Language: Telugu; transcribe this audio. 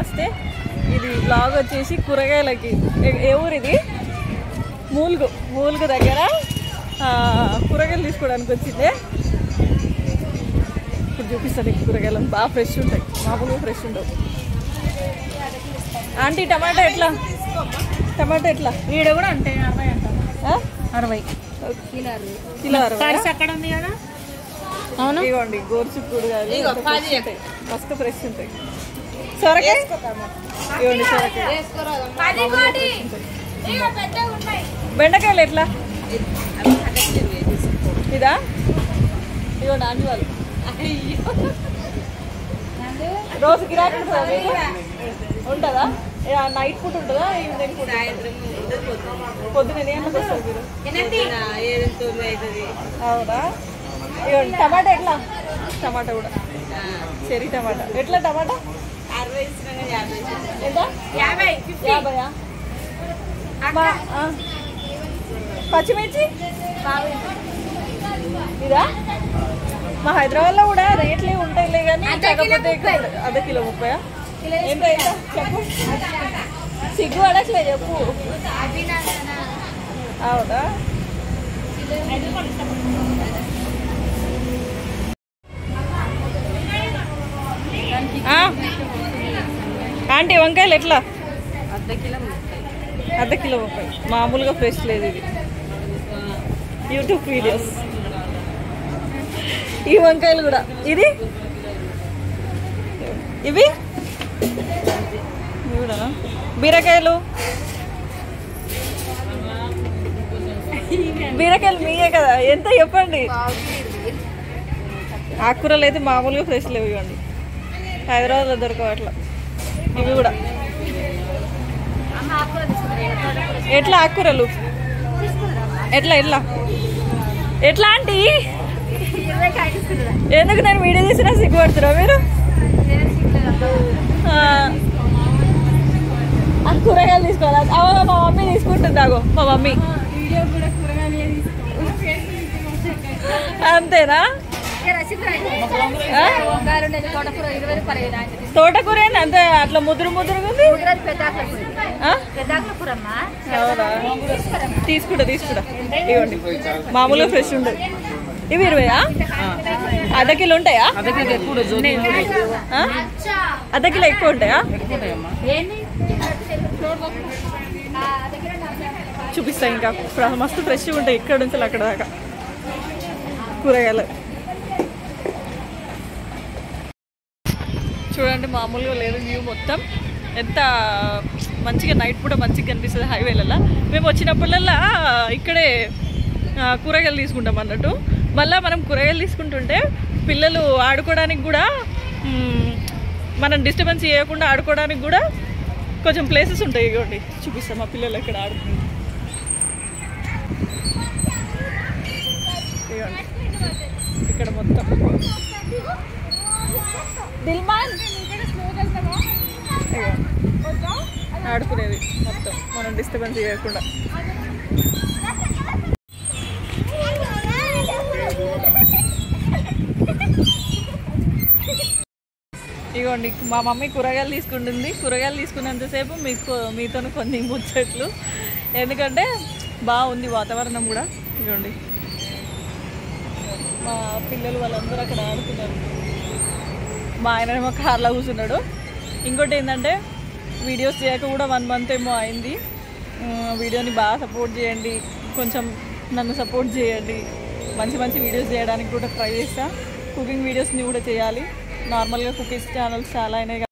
నమస్తే ఇది బ్లాగ్ వచ్చేసి కూరగాయలకి ఏ- ఏ ఊరు ఇది మూలుగు మూలుగు దగ్గర ఆ, కూరగాయలు తీసుకోవడానికి వచ్చిందే ఇప్పుడు చూపిస్తాను ఈ కూరగాయలు బాగా ఫ్రెష్ ఉంటాయి మామూలుగా ఫ్రెష్ ఉండవు ఆంటీ టమాటా ఎట్లా టమాటా ఎట్లా ఈడ కూడా అంటే అరవై అంటారు ఆ? అరవై కిలో అరవై తడిసి అక్కడ ఉంది కదా అవును ఇవ్వండి గోరుచుక్ కూరగాయలు మస్తు ఫ్రెష్ ఉంటాయి సొరకాయ ఇవ్వండి సొరకాయ బెండకాయలు ఎట్లా ఇదా ఇవ్వండి ఆంటీ వాళ్ళు రోజు గిరాకీ ఉంటుందా మీకు? ఉంటుందా ఏ, ఆ నైట్ పూట ఉంటుందా ఈవినింగ్ పూట పొద్దున ఎన్ని గంటలకు వస్తారు మీరు అవునా ఇవ్వండి టమాటా ఎట్లా టమాటా కూడా చెరీ టమాటా ఎట్లా టమాటా ఎంత యాభైయా మా- ఆ. పచ్చిమిర్చి ఇదా మా హైదరాబాద్లో కూడా రేట్లు ఉంటాయిలే కానీ కాకపోతే ఇక్కడ అర్ధ కిలో ముప్పై ఎంత ఎంత చెప్పు సిగ్గు అడగలే చెప్పు అవునా ఆ. ఆంటీ వంకాయలు ఎట్లా అర్ధ కిలో ముప్పై మామూలుగా ఫ్రెష్ లేదు ఇది యూట్యూబ్ వీడియోస్ ఈ వంకాయలు కూడా ఇది ఇవి ఇవి కూడా బీరకాయలు బీరకాయలు మీయే కదా ఎంత చెప్పండి ఆకుకూరలు అయితే మామూలుగా ఫ్రెష్ లేవు ఇవ్వండి హైదరాబాద్లో దొరకవు అట్లా ఇవి కూడా ఎట్లా ఆకుకూరలు ఎట్లా ఎట్లా ఎట్లా ఆంటీ ఎందుకు నేను వీడియో తీసినా సిగ్గుపడుతున్నా మీరు ఆ. ఆ కూరగాయలు తీసుకోవాలి అవును మా మమ్మీ తీసుకుంటుంది ఆగో మా మమ్మీ అంతేనా ఆ? తోటకూర ఏంది అంతే అట్లా ముదురు ముదురుగా ఉంది ఆ? అవునా తీసుకుంటా తీసుకుంటా ఇవ్వండి మామూలుగా ఫ్రెష్ ఉండదు ఇవి ఇరవయా అర్ధ కిలో ఉంటాయా ఆ? అర్ధ కిలో ఎక్కువ ఉంటాయా చూపిస్తా ఇంకా ఫ్ర- మస్తు ఫ్రెష్గా ఉంటాయి ఇక్కడ నుంచి అక్కడ దాకా కూరగాయలు చూడండి మామూలుగా లేదు వ్యూ మొత్తం ఎంత మంచిగా నైట్ కూడా మంచిగా కనిపిస్తుంది హైవేలలో మేము వచ్చినప్పుడల్లా ఇక్కడే ఆ, కూరగాయలు తీసుకుంటాం అన్నట్టు మళ్ళీ మనం కూరగాయలు తీసుకుంటుంటే పిల్లలు ఆడుకోవడానికి కూడా మ్, మనం డిస్టర్బెన్స్ చేయకుండా ఆడుకోవడానికి కూడా కొంచెం ప్లేసెస్ ఉంటాయి ఇవ్వండి చూపిస్తాం మా పిల్లలు ఇక్కడ ఆడుకుంటారు ఇవ్వండి ఇక్కడ మొత్తం దిల్మాన్ ఇగో. ఆడుకునేది మొత్తం మనం డిస్టర్బెన్స్ చేయకుండా ఇగోండి మా మమ్మీ కూరగాయలు తీసుకుంటుంది కూరగాయలు తీసుకున్నంతసేపు మీకు మీతో కొన్ని ముచ్చట్లు ఎందుకంటే బాగుంది వాతావరణం కూడా ఇగోండి మా పిల్లలు వాళ్ళందరూ అక్కడ ఆడుతున్నారు మా ఆయన ఏమో కార్లో కూర్చున్నాడు ఇంకోటి ఏంటంటే వీడియోస్ చేయక కూడా వన్ మంత్ ఏమో అయింది ఉమ్, వీడియోని బాగా సపోర్ట్ చేయండి కొంచెం నన్ను సపోర్ట్ చేయండి మంచి మంచి వీడియోస్ చేయడానికి కూడా ట్రై చేస్తా కుకింగ్ వీడియోస్ని కూడా చేయాలి నార్మల్గా కుకింగ్ ఛానల్స్ చాలా అయినాయి